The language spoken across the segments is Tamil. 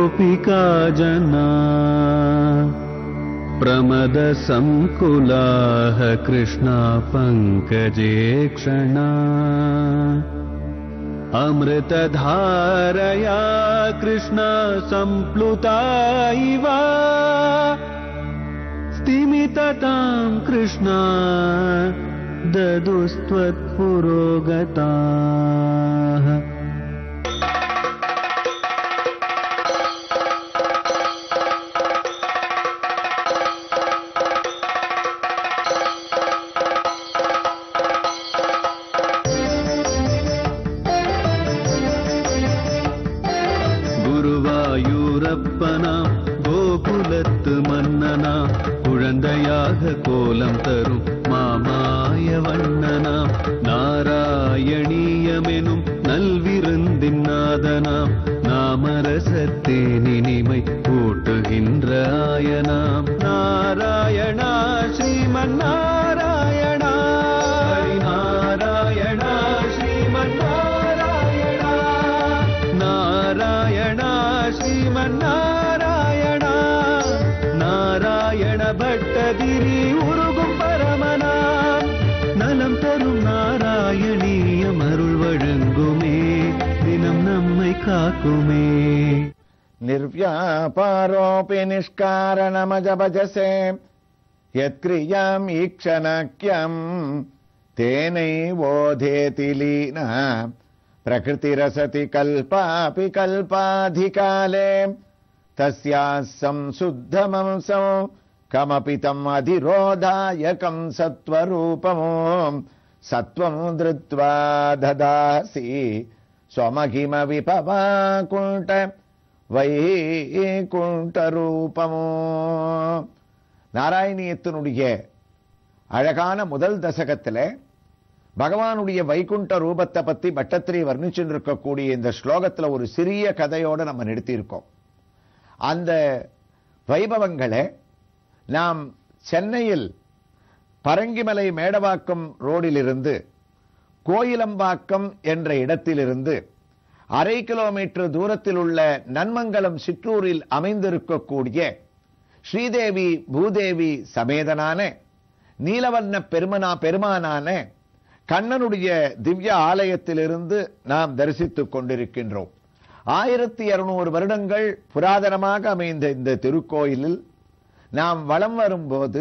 गोपिका जना प्रमदसङ्कुलाः कृष्णा पङ्कजे क्षणा अमृतधारया कृष्णा सम्प्लुता इव स्तिमिततां कृष्णा ददुस्त्वत्पुरोगताः குருவாயூரப்பனா கோகுலத்து மன்னனா குழந்தையாக கோலம் தரும் மாமாய வண்ணனாம் நாராயணீயமெனும் நல்விருந்தின் நாதனாம் நாமரசத்தேன் இனிமை கூட்டுகின்ற ஆயனாம் நாராயணா ஸ்ரீமன் நாராயணா நாராயணா ஸ்ரீமன் நாராயணா நாராயணா ஸ்ரீமன் நாராயணா நாராயண பட்டதிரி உருகும் பரமனா நலம் தரும் நாராயணீயம் அருள் வழங்குமே தினம் நம்மை காக்குமே निर्व्यापारोऽपि निष्कारणमजभजसे यत्क्रियाम् ईक्षणक्यम् तेनैवोधेति लीनः प्रकृतिरसति कल्पापि कल्पाधिकाले तस्याः संशुद्धमंसौ कमपि तम् अधिरोधायकम् सत्त्वरूपमो सत्त्वम् धृत्वा ददासि स्वमहिमविपवाकुण्ठ வைகுண்டரூபமோ நாராயணியத்தினுடைய அழகான முதல் தசகத்துல பகவானுடைய வைகுண்ட ரூபத்தை பத்தி பட்டத்திரி வர்ணிச்சுட்டு இருக்கக்கூடிய இந்த ஸ்லோகத்துல ஒரு சிறிய கதையோட நம்ம நிறுத்தியிருக்கோம் அந்த வைபவங்களை நாம் சென்னையில் பரங்கிமலை மேடவாக்கம் ரோடிலிருந்து கோயிலம்பாக்கம் என்ற இடத்திலிருந்து அரை கிலோமீட்டர் தூரத்தில் உள்ள நன்மங்கலம் சிற்றூரில் அமைந்திருக்கக்கூடிய ஸ்ரீதேவி பூதேவி சமேதனான நீலவர்ண பெருமனா பெருமானான கண்ணனுடைய திவ்ய ஆலயத்திலிருந்து நாம் தரிசித்துக் கொண்டிருக்கின்றோம் ஆயிரத்தி இருநூறு வருடங்கள் புராதனமாக அமைந்த இந்த திருக்கோயிலில் நாம் வலம் வரும்போது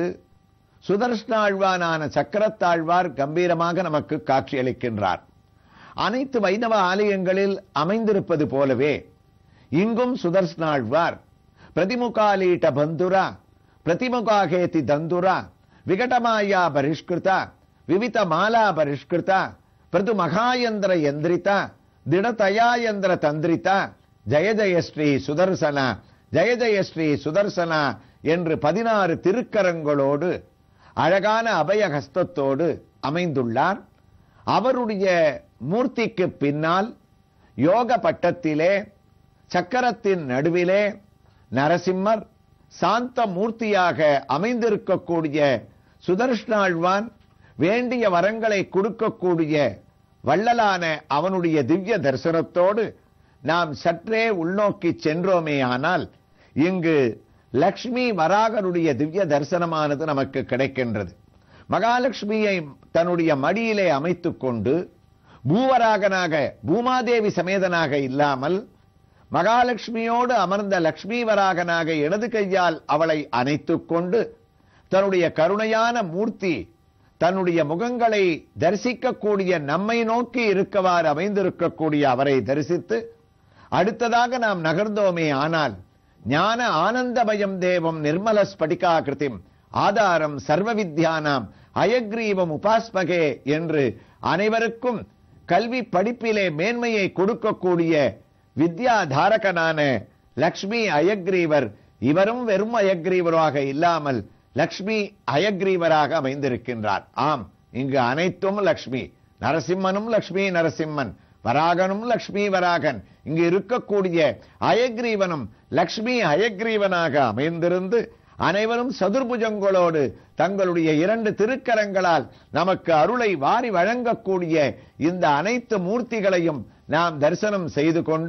சுதர்ஷ்ணாழ்வானான சக்கரத்தாழ்வார் கம்பீரமாக நமக்கு காட்சியளிக்கின்றார் அனைத்து வைணவ ஆலயங்களில் அமைந்திருப்பது போலவே இங்கும் சுதர்ஷ்ணாழ்வார் பிரதிமுகாலீட்ட பந்துரா பிரதிமுகாகேதி தந்துரா விகடமாயா பரிஷ்கிருதா விவித மாலா பரிஷ்கிருதா பிரது மகாயந்திர யந்திரிதா திடதயாயந்திர தந்திரிதா ஜெய ஜெய ஸ்ரீ சுதர்சனா ஜெய ஜெய ஸ்ரீ சுதர்சனா என்று பதினாறு திருக்கரங்களோடு அழகான அபய ஹஸ்தத்தோடு அமைந்துள்ளார் அவருடைய மூர்த்திக்கு பின்னால் யோக பட்டத்திலே சக்கரத்தின் நடுவிலே நரசிம்மர் சாந்த மூர்த்தியாக அமைந்திருக்கக்கூடிய சுதர்ஷ்ணாழ்வான் வேண்டிய வரங்களை கொடுக்கக்கூடிய வள்ளலான அவனுடைய திவ்ய தரிசனத்தோடு நாம் சற்றே உள்நோக்கி சென்றோமே ஆனால் இங்கு லக்ஷ்மி வராகனுடைய திவ்ய தரிசனமானது நமக்கு கிடைக்கின்றது மகாலட்சுமியை தன்னுடைய மடியிலே அமைத்துக் கொண்டு பூவராகனாக பூமாதேவி சமேதனாக இல்லாமல் மகாலட்சுமியோடு அமர்ந்த லக்ஷ்மி வராகனாக இடது கையால் அவளை அணைத்துக் கொண்டு தன்னுடைய கருணையான மூர்த்தி தன்னுடைய முகங்களை தரிசிக்கக்கூடிய நம்மை நோக்கி இருக்கவாறு அமைந்திருக்கக்கூடிய அவரை தரிசித்து அடுத்ததாக நாம் நகர்ந்தோமே ஆனால் ஞான ஆனந்தமயம் தேவம் நிர்மல ஸ்படிகாகிருதிம் ஆதாரம் சர்வ வித்யானாம் அயக்ரீவம் உபாஸ்மகே என்று அனைவருக்கும் கல்வி படிப்பிலே மேன்மையை கொடுக்கக்கூடிய வித்யா தாரகனான லக்ஷ்மி அயக்ரீவர் இவரும் வெறும் அயக்ரீவராக இல்லாமல் லக்ஷ்மி அயக்ரீவராக அமைந்திருக்கின்றார் ஆம் இங்கு அனைத்தும் லக்ஷ்மி நரசிம்மனும் லக்ஷ்மி நரசிம்மன் வராகனும் லக்ஷ்மி வராகன் இங்கு இருக்கக்கூடிய அயக்ரீவனும் லக்ஷ்மி அயக்ரீவனாக அமைந்திருந்து அனைவரும் சதுர்புஜங்களோடு தங்களுடைய இரண்டு திருக்கரங்களால் நமக்கு அருளை வாரி வழங்கக்கூடிய இந்த அனைத்து மூர்த்திகளையும் நாம் தரிசனம் செய்து கொண்டு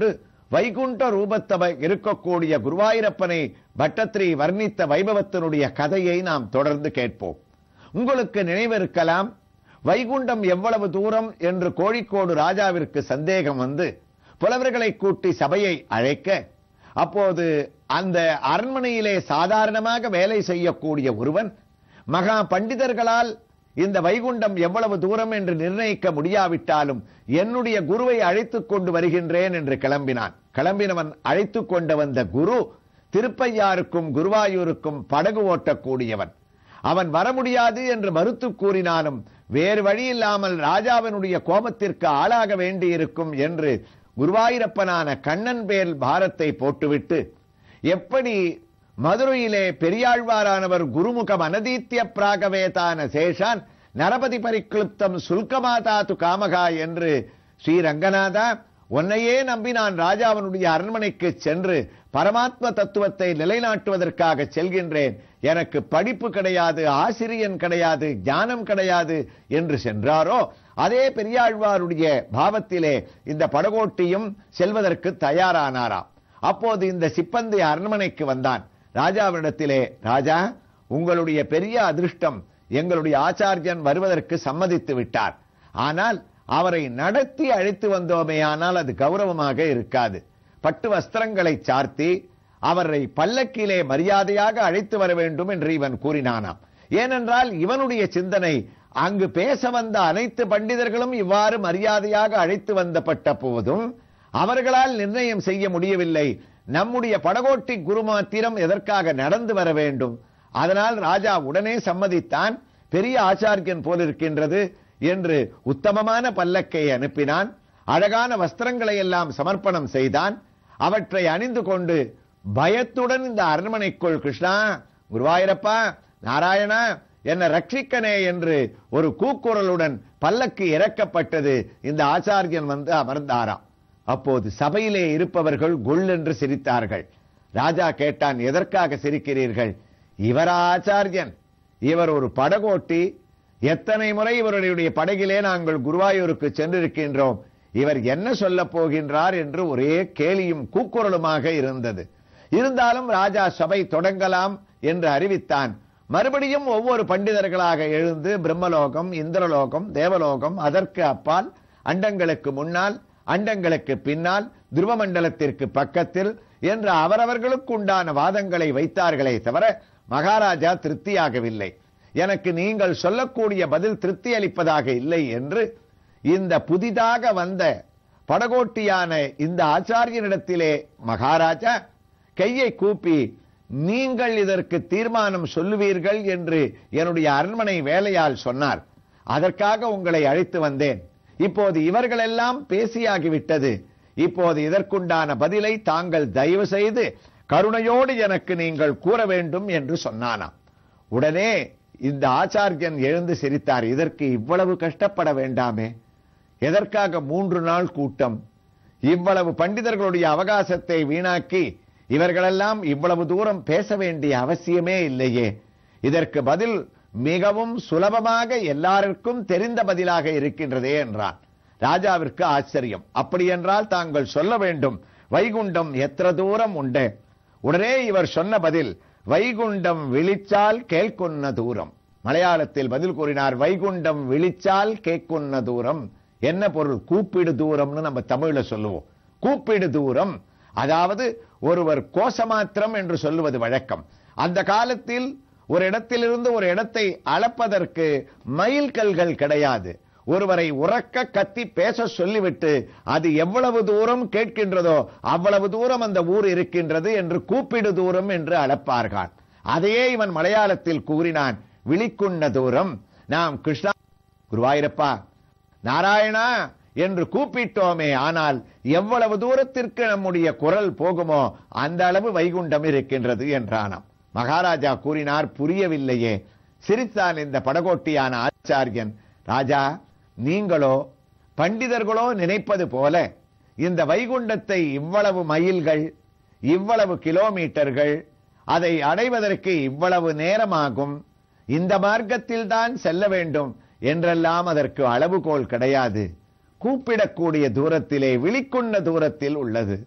வைகுண்ட ரூபத்தவ இருக்கக்கூடிய குருவாயூரப்பனை பட்டத்திரி வர்ணித்த வைபவத்தினுடைய கதையை நாம் தொடர்ந்து கேட்போம் உங்களுக்கு நினைவிருக்கலாம் வைகுண்டம் எவ்வளவு தூரம் என்று கோழிக்கோடு ராஜாவிற்கு சந்தேகம் வந்து புலவர்களை கூட்டி சபையை அழைக்க அப்போது அந்த அரண்மனையிலே சாதாரணமாக வேலை செய்யக்கூடிய ஒருவன் மகா பண்டிதர்களால் இந்த வைகுண்டம் எவ்வளவு தூரம் என்று நிர்ணயிக்க முடியாவிட்டாலும் என்னுடைய குருவை அழைத்துக் கொண்டு வருகின்றேன் என்று கிளம்பினான் கிளம்பினவன் அழைத்துக் கொண்டு வந்த குரு திருப்பையாருக்கும் குருவாயூருக்கும் படகு ஓட்டக்கூடியவன் அவன் வர முடியாது என்று மறுத்து கூறினாலும் வேறு வழி இல்லாமல் ராஜாவினுடைய கோபத்திற்கு ஆளாக வேண்டியிருக்கும் என்று குருவாயூரப்பனான கண்ணன் பேர் பாரத்தை போட்டுவிட்டு எப்படி மதுரையிலே பெரியாழ்வாரானவர் குருமுகம் அனதீத்திய பிராகவேதான சேஷான் நரபதி பரிக்ளுப்தம் சுல்கமாதாத்து காமகா என்று ஸ்ரீரங்கநாதா உன்னையே நம்பி நான் ராஜாவினுடைய அரண்மனைக்கு சென்று பரமாத்ம தத்துவத்தை நிலைநாட்டுவதற்காக செல்கின்றேன் எனக்கு படிப்பு கிடையாது ஆசிரியன் கிடையாது ஞானம் கிடையாது என்று சென்றாரோ அதே பெரியாழ்வாருடைய பாவத்திலே இந்த படகோட்டியும் செல்வதற்கு தயாரானாராம் அப்போது இந்த சிப்பந்தி அரண்மனைக்கு வந்தான் ராஜாவினிடத்திலே ராஜா உங்களுடைய பெரிய அதிர்ஷ்டம் எங்களுடைய ஆச்சாரியன் வருவதற்கு சம்மதித்து விட்டார் ஆனால் அவரை நடத்தி அழைத்து வந்தோமே ஆனால் அது கௌரவமாக இருக்காது பட்டு வஸ்திரங்களை சார்த்தி அவரை பல்லக்கிலே மரியாதையாக அழைத்து வர வேண்டும் என்று இவன் கூறினானாம் ஏனென்றால் இவனுடைய சிந்தனை அங்கு பேச வந்த அனைத்து பண்டிதர்களும் இவ்வாறு மரியாதையாக அழைத்து வந்தப்பட்ட போதும் அவர்களால் நிர்ணயம் செய்ய முடியவில்லை நம்முடைய படகோட்டி குரு மாத்திரம் எதற்காக நடந்து வர வேண்டும் அதனால் ராஜா உடனே சம்மதித்தான் பெரிய ஆச்சாரியன் போலிருக்கின்றது என்று உத்தமமான பல்லக்கை அனுப்பினான் அழகான வஸ்திரங்களை எல்லாம் சமர்ப்பணம் செய்தான் அவற்றை அணிந்து கொண்டு பயத்துடன் இந்த அரண்மனைக்குள் கிருஷ்ணா குருவாயிரப்பா நாராயணா என்ன ரட்சிக்கனே என்று ஒரு கூக்குரலுடன் பல்லக்கு இறக்கப்பட்டது இந்த ஆச்சாரியன் வந்து அமர்ந்தாராம் அப்போது சபையிலே இருப்பவர்கள் குள் என்று சிரித்தார்கள் ராஜா கேட்டான் எதற்காக சிரிக்கிறீர்கள் இவரா ஆச்சாரியன் இவர் ஒரு படகோட்டி எத்தனை முறை இவருடைய படகிலே நாங்கள் குருவாயூருக்கு சென்றிருக்கின்றோம் இவர் என்ன சொல்ல போகின்றார் என்று ஒரே கேலியும் கூக்குரலுமாக இருந்தது இருந்தாலும் ராஜா சபை தொடங்கலாம் என்று அறிவித்தான் மறுபடியும் ஒவ்வொரு பண்டிதர்களாக எழுந்து பிரம்மலோகம் இந்திரலோகம் தேவலோகம் அதற்கு அப்பால் அண்டங்களுக்கு முன்னால் அண்டங்களுக்கு பின்னால் துருவமண்டலத்திற்கு பக்கத்தில் என்று அவரவர்களுக்கு உண்டான வாதங்களை வைத்தார்களே தவிர மகாராஜா திருப்தியாகவில்லை எனக்கு நீங்கள் சொல்லக்கூடிய பதில் திருப்தி அளிப்பதாக இல்லை என்று இந்த புதிதாக வந்த படகோட்டியான இந்த ஆச்சாரியனிடத்திலே மகாராஜா கையை கூப்பி நீங்கள் இதற்கு தீர்மானம் சொல்லுவீர்கள் என்று என்னுடைய அரண்மனை வேலையால் சொன்னார் அதற்காக உங்களை அழைத்து வந்தேன் இப்போது இவர்களெல்லாம் பேசியாகிவிட்டது இப்போது இதற்குண்டான பதிலை தாங்கள் தயவு செய்து கருணையோடு எனக்கு நீங்கள் கூற வேண்டும் என்று சொன்னானாம் உடனே இந்த ஆச்சாரியன் எழுந்து சிரித்தார் இதற்கு இவ்வளவு கஷ்டப்பட வேண்டாமே எதற்காக மூன்று நாள் கூட்டம் இவ்வளவு பண்டிதர்களுடைய அவகாசத்தை வீணாக்கி இவர்களெல்லாம் இவ்வளவு தூரம் பேச வேண்டிய அவசியமே இல்லையே இதற்கு பதில் மிகவும் சுலபமாக எல்லாருக்கும் தெரிந்த பதிலாக இருக்கின்றதே என்றான் ராஜாவிற்கு ஆச்சரியம் அப்படி என்றால் தாங்கள் சொல்ல வேண்டும் வைகுண்டம் எത്ര தூரம் உண்டு உடனே இவர் சொன்ன பதில் வைகுண்டம் விழிச்சால் கேட்குன்ன தூரம் மலையாளத்தில் பதில் கூறினார் வைகுண்டம் விழிச்சால் கேட்குன்ன தூரம் என்ன பொருள் கூப்பிடு தூரம்னு நம்ம தமிழ்ல சொல்லுவோம் கூப்பிடு தூரம் அதாவது ஒருவர் கோசமாத்திரம் என்று சொல்லுவது வழக்கம் அந்த காலத்தில் ஒரு இடத்திலிருந்து ஒரு இடத்தை அளப்பதற்கு மைல் கல்கள் கிடையாது ஒருவரை உறக்க கத்தி பேச சொல்லிவிட்டு அது எவ்வளவு தூரம் கேட்கின்றதோ அவ்வளவு தூரம் அந்த ஊர் இருக்கின்றது என்று கூப்பிடு தூரம் என்று அளப்பார்கள் அதையே இவன் மலையாளத்தில் கூறினான் விழிக்குண்ண தூரம் நாம் கிருஷ்ணா குருவாயிரப்பா நாராயணா என்று கூப்பிட்டோமே ஆனால் எவ்வளவு தூரத்திற்கு நம்முடைய குரல் போகுமோ அந்த அளவு வைகுண்டம் இருக்கின்றது என்றானாம் மகாராஜா கூறினார் புரியவில்லையே சிரித்தான் இந்த படகோட்டியான ஆச்சாரியன் ராஜா நீங்களோ பண்டிதர்களோ நினைப்பது போல இந்த வைகுண்டத்தை இவ்வளவு மைல்கள் இவ்வளவு கிலோமீட்டர்கள் அதை அடைவதற்கு இவ்வளவு நேரமாகும் இந்த மார்க்கத்தில் தான் செல்ல வேண்டும் என்றெல்லாம் அதற்கு அளவுகோல் கிடையாது கூப்பிடக்கூடிய தூரத்திலே விழிக்குண்ண தூரத்தில் உள்ளது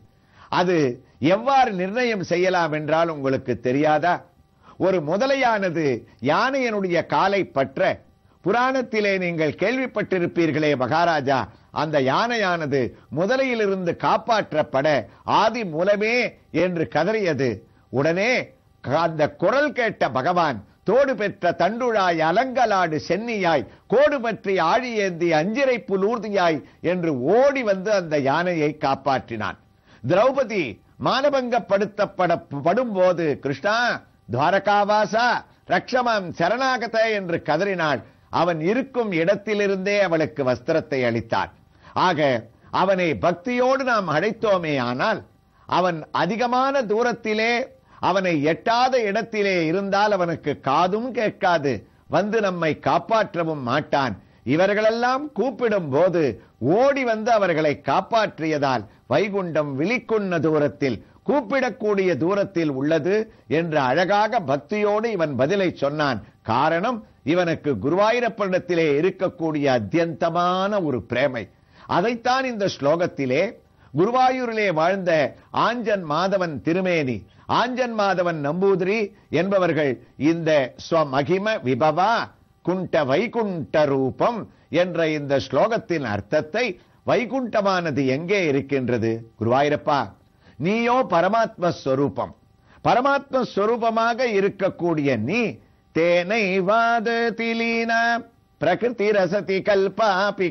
அது எவ்வாறு நிர்ணயம் செய்யலாம் என்றால் உங்களுக்கு தெரியாதா ஒரு முதலையானது யானையனுடைய காலை பற்ற புராணத்திலே நீங்கள் கேள்விப்பட்டிருப்பீர்களே மகாராஜா அந்த யானையானது முதலையிலிருந்து காப்பாற்றப்பட ஆதி மூலமே என்று கதறியது உடனே அந்த குரல் கேட்ட பகவான் தோடு பெற்ற தண்டுழாய் அலங்கலாடு சென்னியாய் கோடு பற்றி ஆழியேந்தி அஞ்சிரை புலூர்தியாய் என்று ஓடி வந்து அந்த யானையை காப்பாற்றினான் திரௌபதி மானபங்கப்படுத்தப்பட படும்போது கிருஷ்ணா துவாரகாவாசா ரக்ஷமம் சரணாகத என்று கதறினாள் அவன் இருக்கும் இடத்திலிருந்தே அவளுக்கு வஸ்திரத்தை அளித்தான் ஆக அவனை பக்தியோடு நாம் அழைத்தோமே ஆனால் அவன் அதிகமான தூரத்திலே அவனை எட்டாத இடத்திலே இருந்தால் அவனுக்கு காதும் கேட்காது வந்து நம்மை காப்பாற்றவும் மாட்டான் இவர்களெல்லாம் கூப்பிடும் போது ஓடி வந்து அவர்களை காப்பாற்றியதால் வைகுண்டம் விழிக்குண்ண தூரத்தில் கூப்பிடக்கூடிய தூரத்தில் உள்ளது என்று அழகாக பக்தியோடு இவன் பதிலை சொன்னான் காரணம் இவனுக்கு குருவாயூரப்பனிடத்திலே இருக்கக்கூடிய அத்தியந்தமான ஒரு பிரேமை அதைத்தான் இந்த ஸ்லோகத்திலே குருவாயூரிலே வாழ்ந்த ஆஞ்சன் மாதவன் திருமேனி ஆஞ்சன் மாதவன் நம்பூதிரி என்பவர்கள் இந்த ஸ்வமகிம விபவா குண்ட வைகுண்ட ரூபம் என்ற இந்த ஸ்லோகத்தின் அர்த்தத்தை வைகுண்டமானது எங்கே இருக்கின்றது குருவாயூரப்பா நீயோ பரமாத்ம ஸ்வரூபம் பரமாத்ம ஸ்வரூபமாக இருக்கக்கூடிய நீ தேனை வாத திலீன பிரகிருதி ரசதி கல்பாபி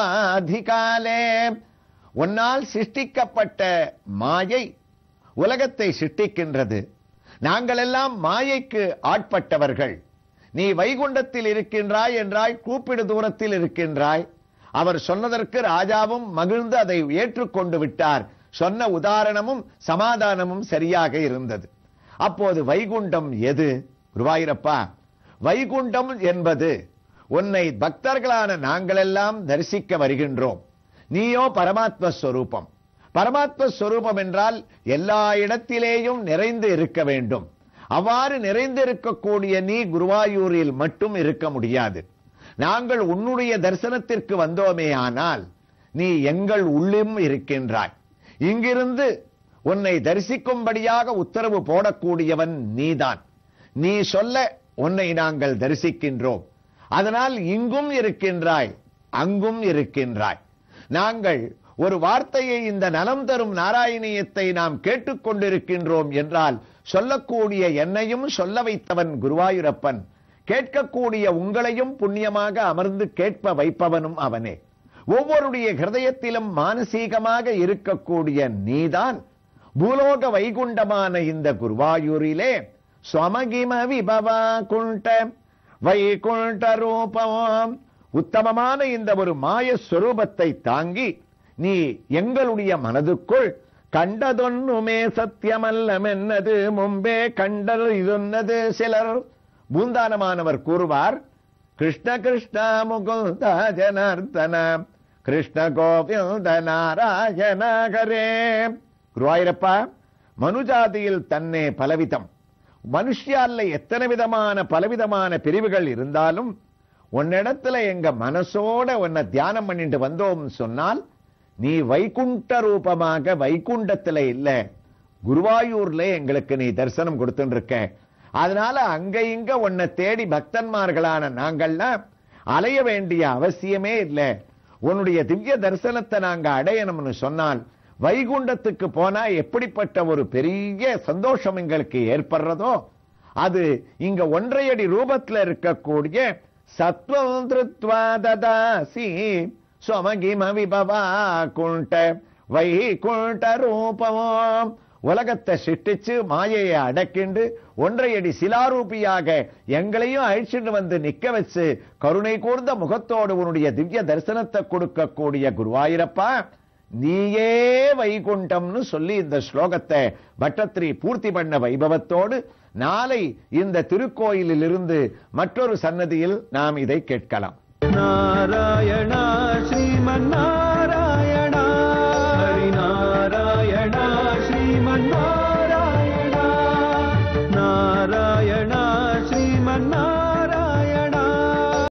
கல்பாதிகாலே உன்னால் சிருஷ்டிக்கப்பட்ட மாயை உலகத்தை சிருஷ்டிக்கின்றது நாங்கள் எல்லாம் மாயைக்கு ஆட்பட்டவர்கள் நீ வைகுண்டத்தில் இருக்கின்றாய் என்றாய் கூப்பிடு தூரத்தில் இருக்கின்றாய் அவர் சொன்னதற்கு ராஜாவும் மகிழ்ந்து அதை ஏற்றுக்கொண்டு விட்டார் சொன்ன உதாரணமும் சமாதானமும் சரியாக இருந்தது அப்போது வைகுண்டம் எது குருவாயிரப்பா வைகுண்டம் என்பது உன்னை பக்தர்களான நாங்களெல்லாம் தரிசிக்க வருகின்றோம் நீயோ பரமாத்ம ஸ்வரூபம் பரமாத்ம ஸ்வரூபம் என்றால் எல்லா இடத்திலேயும் நிறைந்து இருக்க வேண்டும் அவ்வாறு நிறைந்து இருக்கக்கூடிய நீ குருவாயூரில் மட்டும் இருக்க முடியாது நாங்கள் உன்னுடைய தரிசனத்திற்கு வந்தோமே ஆனால் நீ எங்கள் உள்ளும் இருக்கின்றாய் இங்கிருந்து உன்னை தரிசிக்கும்படியாக உத்தரவு போடக்கூடியவன் நீதான் நீ சொல்ல உன்னை நாங்கள் தரிசிக்கின்றோம் அதனால் இங்கும் இருக்கின்றாய் அங்கும் இருக்கின்றாய் நாங்கள் ஒரு வார்த்தையை இந்த நலம் தரும் நாராயணியத்தை நாம் கேட்டுக்கொண்டிருக்கின்றோம் என்றால் சொல்லக்கூடிய என்னையும் சொல்ல வைத்தவன் குருவாயூரப்பன் கேட்கக்கூடிய உங்களையும் புண்ணியமாக அமர்ந்து கேட்ப வைப்பவனும் அவனே ஒவ்வொருடைய ஹிருதயத்திலும் மானசீகமாக இருக்கக்கூடிய நீதான் பூலோக வைகுண்டமான இந்த குருவாயூரிலே ஸ்வமகிம விபவா குண்ட வைகுண்ட ரூபம் உத்தமமான இந்த ஒரு மாய ஸ்வரூபத்தை தாங்கி நீ எங்களுடைய மனதுக்குள் கண்டதொன்னுமே சத்தியமல்லமென்னது முன்பே கண்டல் இதுன்னது சிலர் பூந்தானமானவர் கூறுவார் கிருஷ்ண கிருஷ்ண முகுந்த ஜனார்த்தன கிருஷ்ண கோவிந்த நாராயண ஹரே குருவாயிரப்பா மனுஜாதியில் தன்னே பலவிதம் மனுஷியால எத்தனை விதமான பலவிதமான பிரிவுகள் இருந்தாலும் உன்னிடத்துல எங்க மனசோட உன்னை தியானம் பண்ணிட்டு வந்தோம் சொன்னால் நீ வைகுண்ட ரூபமாக வைகுண்டத்துல இல்ல குருவாயூர்ல எங்களுக்கு நீ தரிசனம் கொடுத்துட்டு இருக்க அதனால அங்க இங்க உன்னை தேடி பக்தன்மார்களான நாங்கள்லாம் அலைய வேண்டிய அவசியமே இல்லை உன்னுடைய திவ்ய தரிசனத்தை நாங்க அடையணும்னு சொன்னால் வைகுண்டத்துக்கு போனா எப்படிப்பட்ட ஒரு பெரிய சந்தோஷம் எங்களுக்கு ஏற்படுறதோ அது இங்க ஒன்றையடி ரூபத்துல இருக்கக்கூடிய சத்வம் திருத்வா ததாசி சொமகிம விபவா குண்ட வைகுண்ட ரூபம் உலகத்தை சிட்டிச்சு மாயையை அடக்கிண்டு ஒன்றையடி சிலாரூபியாக எங்களையும் அழிச்சுட்டு வந்து நிக்க வச்சு கருணை கூர்ந்த முகத்தோடு உன்னுடைய திவ்ய தரிசனத்தை கொடுக்கக்கூடிய குருவாயிரப்பா நீயே வைகுண்டம்னு சொல்லி இந்த ஸ்லோகத்தை பட்டத்திரி பூர்த்தி பண்ண வைபவத்தோடு நாளை இந்த திருக்கோயிலில் இருந்து மற்றொரு சன்னதியில் நாம் இதை கேட்கலாம் நாராயண